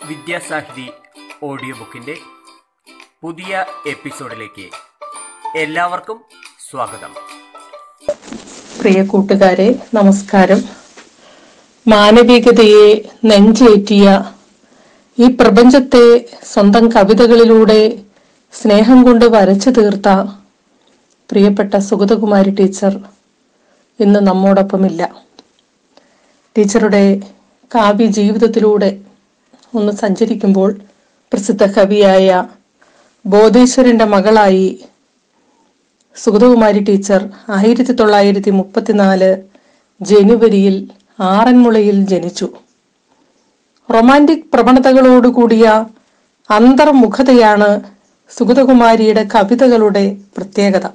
വിദ്യാസാഹിതി audio ബുക്കിൻ്റെ പുതിയ എപ്പിസോഡിലേക്ക് എല്ലാവർക്കും സ്വാഗതം പ്രിയ കൂട്ടുകാരെ നമസ്കാരം മാനവികതയെ നെഞ്ചേറ്റിയ ഈ പ്രപഞ്ചത്തെ സ്വന്തം കവിതകളിലൂടെ സ്നേഹം കൊണ്ട് വരച്ചു തീർത്ത പ്രിയപ്പെട്ട സുഗതകുമാരി ടീച്ചർ ഇന്ന് നമ്മോടൊപ്പമില്ല ടീച്ചറുടെ കാവ്യ ജീവിതത്തിലൂടെ ഒന്ന് സഞ്ചരിക്കുമ്പോൾ പ്രസിദ്ധ കവിയായ ബോധേശ്വരന്റെ മകളായി സുഗതകുമാരി ടീച്ചർ ആയിരത്തി തൊള്ളായിരത്തി മുപ്പത്തിനാല് ജനുവരിയിൽ ആറന്മുളയിൽ ജനിച്ചു റൊമാൻറ്റിക് പ്രവണതകളോടുകൂടിയ അന്തർമുഖതയാണ് സുഗതകുമാരിയുടെ കവിതകളുടെ പ്രത്യേകത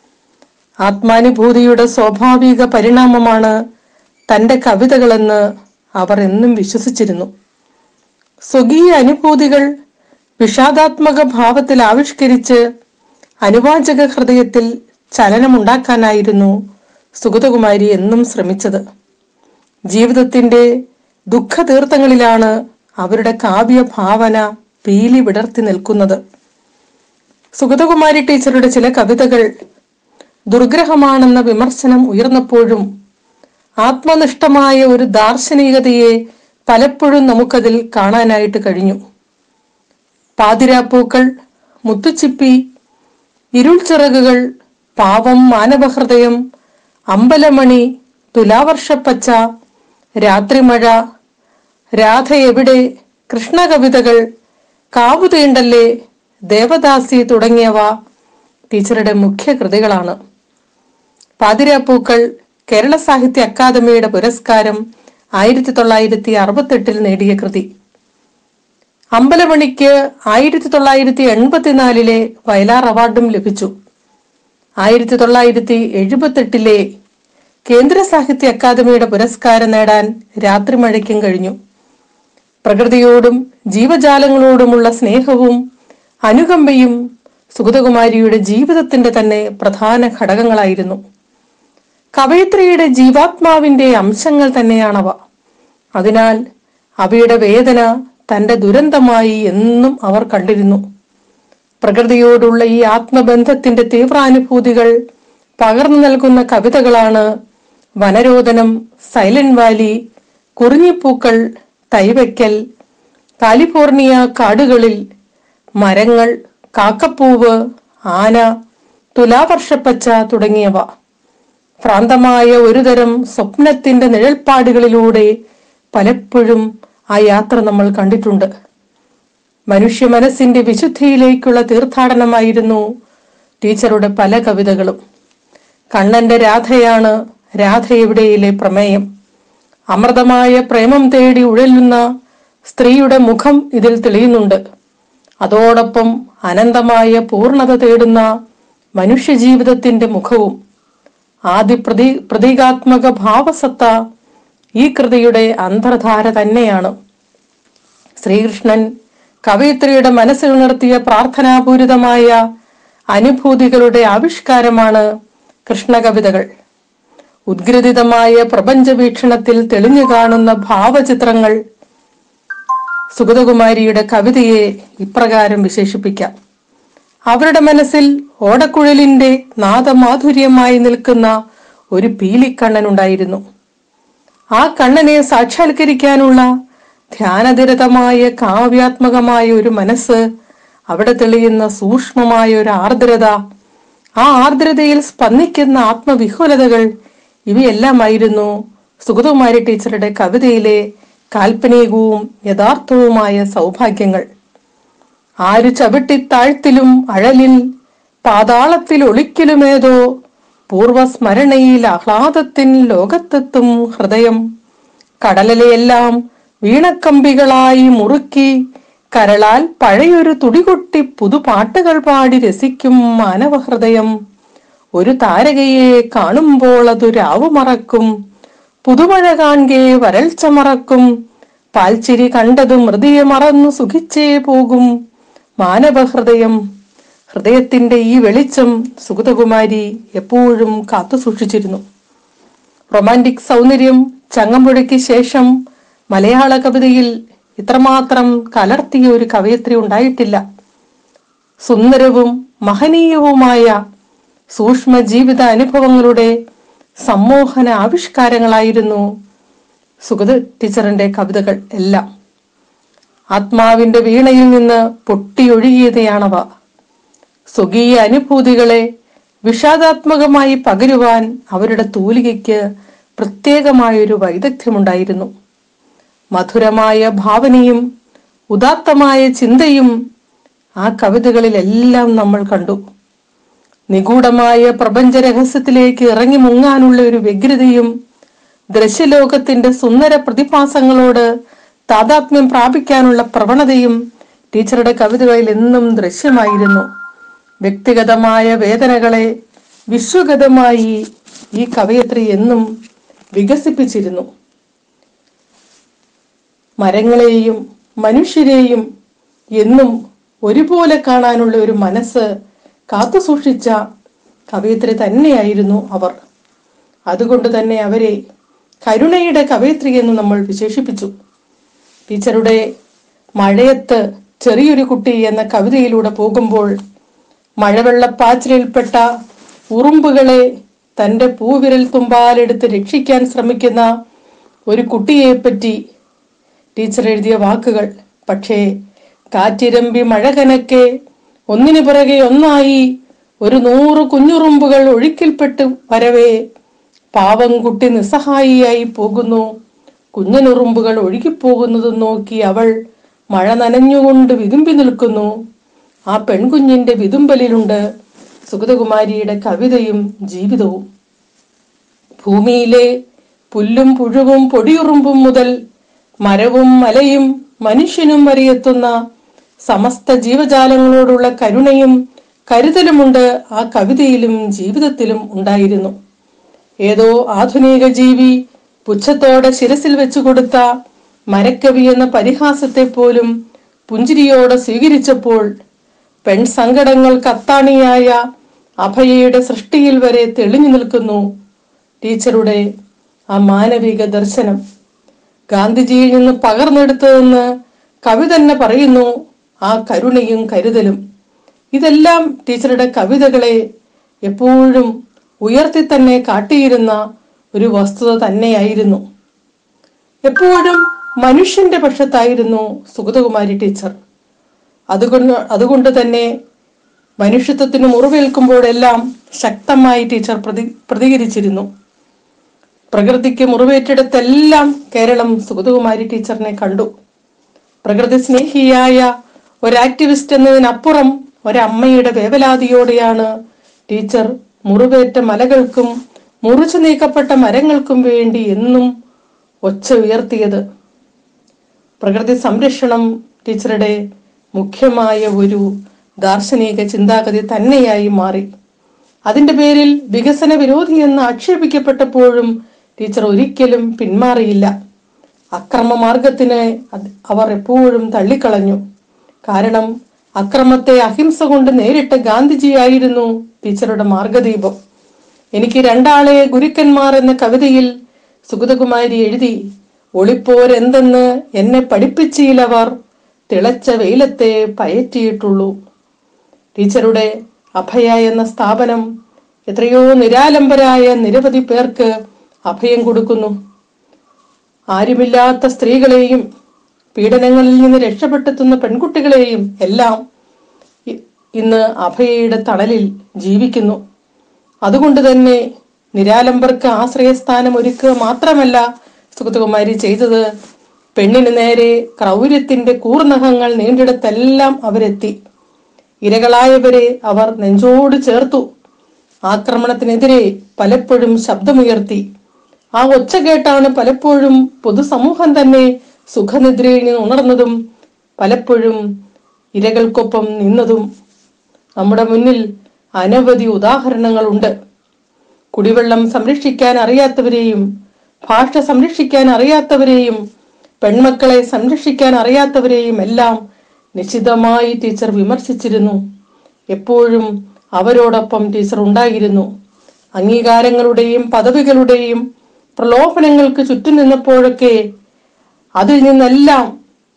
ആത്മാനുഭൂതിയുടെ സ്വാഭാവിക പരിണാമമാണ് തന്റെ കവിതകളെന്ന് അവർ എന്നും വിശ്വസിച്ചിരുന്നു സ്വകീയ അനുഭൂതികൾ വിഷാദാത്മക ഭാവത്തിൽ ആവിഷ്കരിച്ച് അനുവാചക ഹൃദയത്തിൽ ചലനമുണ്ടാക്കാനായിരുന്നു സുഗതകുമാരി എന്നും ശ്രമിച്ചത് ജീവിതത്തിന്റെ ദുഃഖതീർത്ഥങ്ങളിലാണ് അവരുടെ കാവ്യ ഭാവന പീലി വിടർത്തി നിൽക്കുന്നത് സുഗതകുമാരി ടീച്ചറുടെ ചില കവിതകൾ ദുർഗ്രഹമാണെന്ന വിമർശനം ഉയർന്നപ്പോഴും ആത്മനിഷ്ഠമായ ഒരു ദാർശനികതയെ പലപ്പോഴും നമുക്കതിൽ കാണാനായിട്ട് കഴിഞ്ഞു പാതിരാപ്പൂക്കൾ മുത്തുച്ചിപ്പി ഇരുൾ ചിറകുകൾ പാവം മാനവഹൃദയം അമ്പലമണി തുലാവർഷപ്പച്ച രാത്രിമഴ രാധ എവിടെ കൃഷ്ണകവിതകൾ കാവു തീണ്ടല്ലേ ദേവദാസി തുടങ്ങിയവ ടീച്ചറുടെ മുഖ്യ കൃതികളാണ് പാതിരാപ്പൂക്കൾ കേരള സാഹിത്യ അക്കാദമിയുടെ പുരസ്കാരം ആയിരത്തി തൊള്ളായിരത്തി അറുപത്തെട്ടിൽ നേടിയ കൃതി അമ്പലമണിക്ക് ആയിരത്തി തൊള്ളായിരത്തി എൺപത്തിനാലിലെ വയലാർ അവാർഡും ലഭിച്ചു ആയിരത്തി തൊള്ളായിരത്തി എഴുപത്തെട്ടിലെ കേന്ദ്ര സാഹിത്യ അക്കാദമിയുടെ പുരസ്കാരം നേടാൻ രാത്രിമഴയ്ക്കും കഴിഞ്ഞു പ്രകൃതിയോടും ജീവജാലങ്ങളോടുമുള്ള സ്നേഹവും അനുകമ്പയും സുഗതകുമാരിയുടെ ജീവിതത്തിന്റെ തന്നെ പ്രധാന ഘടകങ്ങളായിരുന്നു കവയിത്രിയുടെ ജീവാത്മാവിന്റെ അംശങ്ങൾ തന്നെയാണവ അതിനാൽ അവയുടെ വേദന തന്റെ ദുരന്തമായി എന്നും അവർ കണ്ടിരുന്നു പ്രകൃതിയോടുള്ള ഈ ആത്മബന്ധത്തിന്റെ തീവ്രാനുഭൂതികൾ പകർന്നു നൽകുന്ന കവിതകളാണ് വനരോധനം സൈലന്റ് വാലി കുറിഞ്ഞിപ്പൂക്കൾ തൈവയ്ക്കൽ കാലിഫോർണിയ കാടുകളിൽ മരങ്ങൾ കാക്കപ്പൂവ് ആന തുലാവർഷപ്പച്ച തുടങ്ങിയവ ഭ്രാന്തമായ ഒരുതരം സ്വപ്നത്തിന്റെ നിഴൽപ്പാടുകളിലൂടെ പലപ്പോഴും ആ യാത്ര നമ്മൾ കണ്ടിട്ടുണ്ട് മനുഷ്യ മനസ്സിന്റെ വിശുദ്ധിയിലേക്കുള്ള തീർത്ഥാടനമായിരുന്നു ടീച്ചറുടെ പല കവിതകളും കണ്ണന്റെ രാധയാണ് രാധ എവിടെയിലെ പ്രമേയം അമൃതമായ പ്രേമം തേടി ഉഴലുന്ന സ്ത്രീയുടെ മുഖം ഇതിൽ തെളിയുന്നുണ്ട് അതോടൊപ്പം അനന്തമായ പൂർണ്ണത തേടുന്ന മനുഷ്യജീവിതത്തിന്റെ മുഖവും ആദ്യ പ്രതി പ്രതീകാത്മക ഭാവസത്ത ഈ കൃതിയുടെ അന്തർധാര തന്നെയാണ് ശ്രീകൃഷ്ണൻ കവയിത്രിയുടെ മനസ്സിൽ നിർത്തിയ പ്രാർത്ഥനാപൂരിതമായ അനുഭൂതികളുടെ ആവിഷ്കാരമാണ് കൃഷ്ണകവിതകൾ ഉദ്ഗ്രഥിതമായ പ്രപഞ്ച വീക്ഷണത്തിൽ തെളിഞ്ഞു കാണുന്ന ഭാവചിത്രങ്ങൾ സുഗതകുമാരിയുടെ കവിതയെ ഇപ്രകാരം വിശേഷിപ്പിക്കാം അവരുടെ മനസ്സിൽ ഓടക്കുഴലിന്റെ നാദമാധുര്യമായി നിൽക്കുന്ന ഒരു പീലിക്കണ്ണനുണ്ടായിരുന്നു ആ കണ്ണനെ സാക്ഷാത്കരിക്കാനുള്ള ധ്യാനനിരതമായ കാവ്യാത്മകമായ ഒരു മനസ്സ് അവിടെ തെളിയുന്ന സൂക്ഷ്മമായ ഒരു ആർദ്രത ആ ആർദ്രതയിൽ സ്പന്ദിക്കുന്ന ആത്മവിഹുലതകൾ ഇവയെല്ലാമായിരുന്നു സുഗതകുമാരി ടീച്ചറുടെ കവിതയിലെ കാൽപ്പനികവും യഥാർത്ഥവുമായ സൗഭാഗ്യങ്ങൾ ആരു ചവിട്ടിത്താഴ്ത്തിലും അഴലിൽ പാതാളത്തിൽ ഒളിക്കലുമേതോ പൂർവസ്മരണയിൽ ആഹ്ലാദത്തിൻ ലോകത്തെത്തും ഹൃദയം കടലലെയെല്ലാം വീണക്കമ്പികളായി മുറുക്കി കരളാൽ പഴയൊരു തുടികൊട്ടി പുതുപാട്ടുകൾ പാടി രസിക്കും മാനവഹൃദയം ഒരു താരകയെ കാണുമ്പോൾ അതു രാവു മറക്കും പുതുമഴ കാൺകെ വരൾച്ച മറക്കും പാൽച്ചിരി കണ്ടതു മൃതിയെ മറന്നു സുഖിച്ചേ പോകും മാനവഹൃദയം ഹൃദയത്തിന്റെ ഈ വെളിച്ചം സുഗതകുമാരി എപ്പോഴും കാത്തു സൂക്ഷിച്ചിരുന്നു റൊമാൻറ്റിക് സൗന്ദര്യം ചങ്ങമ്പുഴയ്ക്ക് ശേഷം മലയാള കവിതയിൽ ഇത്രമാത്രം കലർത്തിയ ഒരു കവയത്രി ഉണ്ടായിട്ടില്ല സുന്ദരവും മഹനീയവുമായ സൂക്ഷ്മ ജീവിത അനുഭവങ്ങളുടെ സമ്മോഹന ആവിഷ്കാരങ്ങളായിരുന്നു സുഗത ടീച്ചറിന്റെ കവിതകൾ എല്ലാം ആത്മാവിന്റെ വീണയിൽ നിന്ന് പൊട്ടിയൊഴുകിയതയാണവ സ്വകീയ അനുഭൂതികളെ വിഷാദാത്മകമായി പകരുവാൻ അവരുടെ തൂലികയ്ക്ക് പ്രത്യേകമായൊരു വൈദഗ്ധ്യമുണ്ടായിരുന്നു മധുരമായ ഭാവനയും ഉദാത്തമായ ചിന്തയും ആ കവിതകളിലെല്ലാം നമ്മൾ കണ്ടു നിഗൂഢമായ പ്രപഞ്ച രഹസ്യത്തിലേക്ക് ഇറങ്ങി മുങ്ങാനുള്ള ഒരു വ്യഗ്രതയും ദൃശ്യലോകത്തിന്റെ സുന്ദര പ്രതിഭാസങ്ങളോട് താതാത്മ്യം പ്രാപിക്കാനുള്ള പ്രവണതയും ടീച്ചറുടെ കവിതകളിൽ എന്നും ദൃശ്യമായിരുന്നു വ്യക്തിഗതമായ വേദനകളെ വിശ്വഗതമായി ഈ കവയത്രി എന്നും വികസിപ്പിച്ചിരുന്നു മരങ്ങളെയും മനുഷ്യരെയും എന്നും ഒരുപോലെ കാണാനുള്ള ഒരു മനസ്സ് കാത്തു സൂക്ഷിച്ച കവയിത്രി തന്നെയായിരുന്നു അവർ അതുകൊണ്ട് തന്നെ അവരെ കരുണയുടെ കവയിത്രി എന്ന് നമ്മൾ വിശേഷിപ്പിച്ചു ടീച്ചറുടെ മഴയത്ത് ചെറിയൊരു കുട്ടി എന്ന കവിതയിലൂടെ പോകുമ്പോൾ മഴവെള്ളപ്പാച്ചിലിൽപ്പെട്ട ഉറുമ്പുകളെ തന്റെ പൂവിരൽ തുമ്പാലെടുത്ത് രക്ഷിക്കാൻ ശ്രമിക്കുന്ന ഒരു കുട്ടിയെപ്പറ്റി ടീച്ചർ എഴുതിയ വാക്കുകൾ പക്ഷേ കാറ്റിരമ്പി മഴ കനക്കെ ഒന്നിനു പിറകെ ഒന്നായി ഒരു നൂറ് കുഞ്ഞുറുമ്പുകൾ ഒഴുക്കിൽപ്പെട്ട് വരവേ പാവം കുട്ടി നിസ്സഹായിയായി പോകുന്നു കുഞ്ഞനുറുമ്പുകൾ ഒഴുകിപ്പോകുന്നതും നോക്കി അവൾ മഴ നനഞ്ഞുകൊണ്ട് വിതുമ്പി നിൽക്കുന്നു ആ പെൺകുഞ്ഞിന്റെ വിതുമ്പലിലുണ്ട് സുഗതകുമാരിയുടെ കവിതയും ജീവിതവും ഭൂമിയിലെ പുല്ലും പുഴുവും പൊടിയുറുമ്പും മുതൽ മരവും മലയും മനുഷ്യനും വരെ എത്തുന്ന സമസ്ത ജീവജാലങ്ങളോടുള്ള കരുണയും കരുതലുമുണ്ട് ആ കവിതയിലും ജീവിതത്തിലും ഉണ്ടായിരുന്നു ഏതോ ആധുനിക ജീവി പുച്ഛത്തോടെ ശിരസിൽ വെച്ചു കൊടുത്ത മരക്കവി എന്ന പരിഹാസത്തെ പോലും പുഞ്ചിരിയോടെ സ്വീകരിച്ചപ്പോൾ പെൺസങ്കടങ്ങൾക്ക് അത്താണിയായ അഭയയുടെ സൃഷ്ടിയിൽ വരെ തെളിഞ്ഞു നിൽക്കുന്നു ടീച്ചറുടെ ആ മാനവിക ദർശനം ഗാന്ധിജിയിൽ നിന്ന് പകർന്നെടുത്തതെന്ന് കവി തന്നെ പറയുന്നു ആ കരുണയും കരുതലും ഇതെല്ലാം ടീച്ചറുടെ കവിതകളെ എപ്പോഴും ഉയർത്തി തന്നെ കാട്ടിയിരുന്ന ഒരു വസ്തുത തന്നെയായിരുന്നു എപ്പോഴും മനുഷ്യന്റെ പക്ഷത്തായിരുന്നു സുഗതകുമാരി ടീച്ചർ അതുകൊണ്ട് അതുകൊണ്ട് തന്നെ മനുഷ്യത്വത്തിന് മുറിവേൽക്കുമ്പോഴെല്ലാം ശക്തമായി ടീച്ചർ പ്രതി പ്രതികരിച്ചിരുന്നു പ്രകൃതിക്ക് മുറിവേറ്റിടത്തെല്ലാം കേരളം സുഗതകുമാരി ടീച്ചറിനെ കണ്ടു പ്രകൃതി സ്നേഹിയായ ഒരു ആക്ടിവിസ്റ്റ് എന്നതിനപ്പുറം ഒരമ്മയുടെ വേവലാതിയോടെയാണ് ടീച്ചർ മുറിവേറ്റ മലകൾക്കും മുറിച്ചു നീക്കപ്പെട്ട മരങ്ങൾക്കും വേണ്ടി എന്നും ഒച്ച ഉയർത്തിയത് പ്രകൃതി സംരക്ഷണം ടീച്ചറുടെ മുഖ്യമായ ഒരു ദാർശനിക ചിന്താഗതി തന്നെയായി മാറി അതിന്റെ പേരിൽ വികസന വിരോധി എന്ന് ആക്ഷേപിക്കപ്പെട്ടപ്പോഴും ടീച്ചർ ഒരിക്കലും പിന്മാറിയില്ല അക്രമ മാർഗത്തിന് അത് അവർ എപ്പോഴും തള്ളിക്കളഞ്ഞു കാരണം അക്രമത്തെ അഹിംസ കൊണ്ട് നേരിട്ട ഗാന്ധിജിയായിരുന്നു ടീച്ചറുടെ മാർഗദീപം എനിക്ക് രണ്ടാളെ ഗുരുക്കന്മാർ എന്ന കവിതയിൽ സുഗതകുമാരി എഴുതി ഒളിപ്പോരെന്തെന്ന് എന്നെ പഠിപ്പിച്ചില്ലവർ തിളച്ച വെയിലത്തെ പയറ്റിയിട്ടുള്ളൂ ടീച്ചറുടെ അഭയ എന്ന സ്ഥാപനം എത്രയോ നിരാലംബരായ നിരവധി പേർക്ക് അഭയം കൊടുക്കുന്നു ആരുമില്ലാത്ത സ്ത്രീകളെയും പീഡനങ്ങളിൽ നിന്ന് രക്ഷപ്പെട്ടെത്തുന്ന പെൺകുട്ടികളെയും എല്ലാം ഇ- ഇന്ന് അഭയയുടെ തണലിൽ ജീവിക്കുന്നു അതുകൊണ്ട് തന്നെ നിരാലംബർക്ക് ആശ്രയസ്ഥാനം ഒരുക്കുക മാത്രമല്ല സുഗതകുമാരി ചെയ്തത് പെണ്ണിന് നേരെ ക്രൗര്യത്തിന്റെ കൂർനഖങ്ങൾ നീണ്ടിടത്തെല്ലാം അവരെത്തി ഇരകളായവരെ അവർ നെഞ്ചോട് ചേർത്തു ആക്രമണത്തിനെതിരെ പലപ്പോഴും ശബ്ദമുയർത്തി ആ ഒച്ച കേട്ടാണ് പലപ്പോഴും പൊതുസമൂഹം തന്നെ സുഖനിദ്രയിൽ നിന്ന് ഉണർന്നതും പലപ്പോഴും ഇരകൾക്കൊപ്പം നിന്നതും നമ്മുടെ മുന്നിൽ അനവധി ഉദാഹരണങ്ങളുണ്ട് കുടിവെള്ളം സംരക്ഷിക്കാൻ അറിയാത്തവരെയും ഭാഷ സംരക്ഷിക്കാൻ അറിയാത്തവരെയും പെൺമക്കളെ സംരക്ഷിക്കാൻ അറിയാത്തവരെയും എല്ലാം നിശിതമായി ടീച്ചർ വിമർശിച്ചിരുന്നു എപ്പോഴും അവരോടൊപ്പം ടീച്ചർ ഉണ്ടായിരുന്നു അംഗീകാരങ്ങളുടെയും പദവികളുടെയും പ്രലോഭനങ്ങൾക്ക് ചുറ്റും നിന്നപ്പോഴൊക്കെ അതിൽ നിന്നെല്ലാം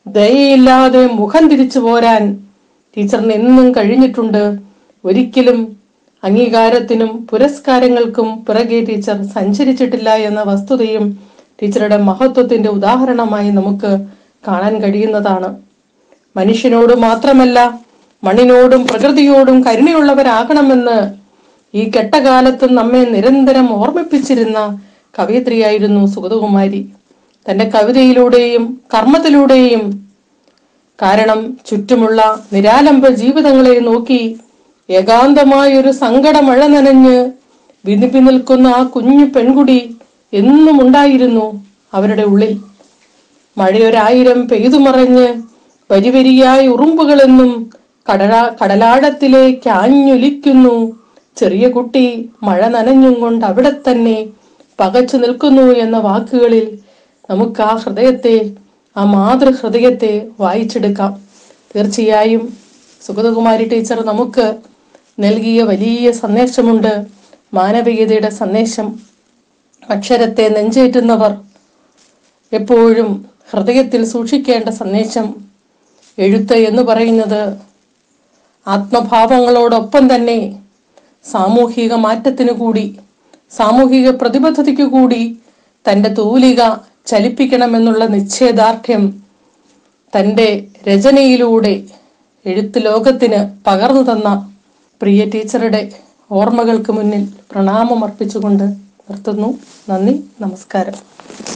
ദയയില്ലാതെ മുഖം തിരിച്ചു പോരാൻ ടീച്ചറിന് എന്നും കഴിഞ്ഞിട്ടുണ്ട് ഒരിക്കലും അംഗീകാരത്തിനും പുരസ്കാരങ്ങൾക്കും പിറകെ ടീച്ചർ സഞ്ചരിച്ചിട്ടില്ല എന്ന വസ്തുതയും ടീച്ചറുടെ മഹത്വത്തിന്റെ ഉദാഹരണമായി നമുക്ക് കാണാൻ കഴിയുന്നതാണ് മനുഷ്യനോട് മാത്രമല്ല മണ്ണിനോടും പ്രകൃതിയോടും കരുണയുള്ളവരാകണമെന്ന് ഈ കെട്ടകാലത്തും നമ്മെ നിരന്തരം ഓർമ്മിപ്പിച്ചിരുന്ന കവയിത്രിയായിരുന്നു സുഗതകുമാരി തന്റെ കവിതയിലൂടെയും കർമ്മത്തിലൂടെയും കാരണം ചുറ്റുമുള്ള നിരാലംബ ജീവിതങ്ങളെ നോക്കി ഏകാന്തമായൊരു സങ്കടമഴ നനഞ്ഞ് വിനിപ്പി നിൽക്കുന്ന ആ കുഞ്ഞു പെൺകുടി എന്നും ഉണ്ടായിരുന്നു അവരുടെ ഉള്ളിൽ മഴയൊരായിരം പെയ്തുമറഞ്ഞ് വരിവരിയായി ഉറുമ്പുകളെന്നും കടലാ കടലാഴത്തിലേക്ക് ആഞ്ഞൊലിക്കുന്നു ചെറിയ കുട്ടി മഴ നനഞ്ഞും കൊണ്ട് അവിടെ തന്നെ പകച്ചു നിൽക്കുന്നു എന്ന വാക്കുകളിൽ നമുക്ക് ആ ഹൃദയത്തെ ആ മാതൃഹൃദയത്തെ വായിച്ചെടുക്കാം തീർച്ചയായും സുഗതകുമാരി ടീച്ചർ നമുക്ക് നൽകിയ വലിയ സന്ദേശമുണ്ട് മാനവികതയുടെ സന്ദേശം അക്ഷരത്തെ നെഞ്ചേറ്റുന്നവർ എപ്പോഴും ഹൃദയത്തിൽ സൂക്ഷിക്കേണ്ട സന്ദേശം എഴുത്ത് എന്ന് പറയുന്നത് ആത്മഭാവങ്ങളോടൊപ്പം തന്നെ സാമൂഹിക മാറ്റത്തിനു കൂടി സാമൂഹിക പ്രതിബദ്ധതയ്ക്കു കൂടി തന്റെ തൂലിക ചലിപ്പിക്കണമെന്നുള്ള നിശ്ചയദാർഢ്യം തന്റെ രചനയിലൂടെ എഴുത്ത് ലോകത്തിന് പകർന്നു തന്ന പ്രിയ ടീച്ചറുടെ ഓർമ്മകൾക്ക് മുന്നിൽ പ്രണാമം അർപ്പിച്ചുകൊണ്ട് നിർത്തുന്നു നന്ദി നമസ്കാരം